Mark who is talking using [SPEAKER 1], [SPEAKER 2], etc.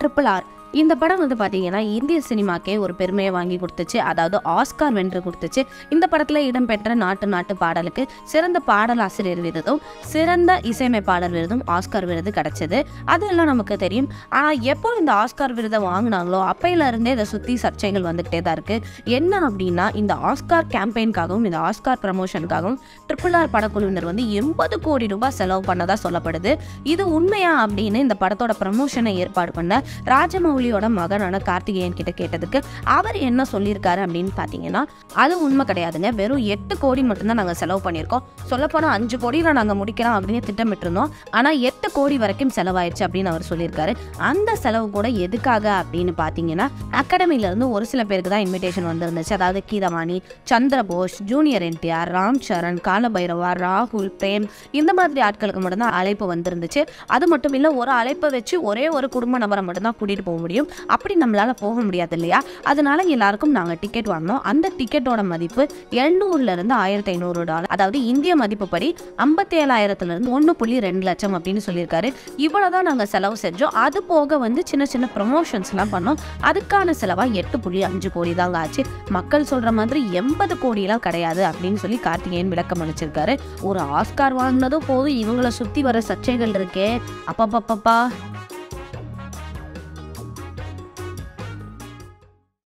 [SPEAKER 1] triple R இந்த படம் வந்து பார்த்தீங்கன்னா இந்திய சினிமாக்கே ஒரு பெருமையை வாங்கி கொடுத்துச்சு அதாவது ஆஸ்கார் வென்று கொடுத்துச்சு இந்த படத்தில் இடம்பெற்ற நாட்டு நாட்டு பாடலுக்கு சிறந்த பாடலாசிரியர் விருதும் சிறந்த இசையமைப்பாளர் விருதும் ஆஸ்கார் விருது கிடைச்சது அதெல்லாம் நமக்கு தெரியும் ஆனால் எப்போ இந்த ஆஸ்கார் விருதை வாங்கினாங்களோ அப்பையில இருந்தே இதை சுற்றி சர்ச்சைகள் வந்துக்கிட்டே தான் இருக்கு என்ன அப்படின்னா இந்த ஆஸ்கார் கேம்பெயின்காகவும் இந்த ஆஸ்கார் ப்ரமோஷனுக்காகவும் ட்ரிபிள் ஆர் படக்குழுவினர் வந்து எண்பது கோடி ரூபாய் செலவு பண்ணதா சொல்லப்படுது இது உண்மையா அப்படின்னு இந்த படத்தோட ப்ரமோஷனை ஏற்பாடு பண்ண ராஜமௌலியோட மகனான கார்த்திகேயன் கிட்ட கேட்டதுக்கு அவர் என்ன சொல்லியிருக்காரு அப்படின்னு பார்த்தீங்கன்னா அது உண்மை கிடையாதுங்க வெறும் எட்டு கோடி மட்டும்தான் நாங்கள் செலவு பண்ணியிருக்கோம் சொல்லப்போனால் அஞ்சு கோடியில் நாங்கள் முடிக்கலாம் அப்படின்னு திட்டமிட்டிருந்தோம் ஆனால் எட்டு கோடி வரைக்கும் செலவாயிடுச்சு அப்படின்னு அவர் சொல்லியிருக்காரு அந்த செலவு கூட எதுக்காக அப்படின்னு பார்த்தீங்கன்னா அகாடமில இருந்து ஒரு சில பேருக்கு தான் இன்விடேஷன் வந்திருந்துச்சு அதாவது கீதவாணி சந்திரபோஸ் ஜூனியர் என்டிஆர் ராம் சரண் காலபைரவா ராகுல் பிரேம் இந்த மாதிரி ஆட்களுக்கு மட்டும்தான் அழைப்பு வந்திருந்துச்சு அது மட்டும் இல்லை ஒரு அழைப்பை வச்சு ஒரே ஒரு குடும்ப நபரை மட்டும்தான் கூட்டிகிட்டு போக முடியும் அப்படி நம்மளால போக முடியாது இல்லையா அதனால எல்லாருக்கும் நாங்கள் டிக்கெட் வாங்கினோம் அந்த டிக்கெட்டோட மதிப்பு எழுநூறுல இருந்து ஆயிரத்தி ஐநூறு டாலர் அதாவது இந்திய மதிப்புப்படி ஐம்பத்தி ஏழாயிரத்துல இருந்து ஒன்று புள்ளி ரெண்டு லட்சம் அப்படின்னு சொல்லியிருக்காரு இவ்வளவுதான் நாங்கள் செலவு செஞ்சோம் அது போக வந்து சின்ன சின்ன ப்ரொமோஷன்ஸ்லாம் பண்ணோம் அதுக்கான செலவா எட்டு புள்ளி அஞ்சு கோடி தாங்க ஆச்சு மக்கள் சொல்ற மாதிரி எண்பது கோடியெல்லாம் கிடையாது அப்படின்னு சொல்லி கார்த்திகேயன் விளக்கம் அளிச்சிருக்காரு ஒரு ஆஸ்கார் வாங்கினதும் போதும் இவங்களை சுத்தி வர சர்ச்சைகள் இருக்கே அப்பப்பப்பப்பா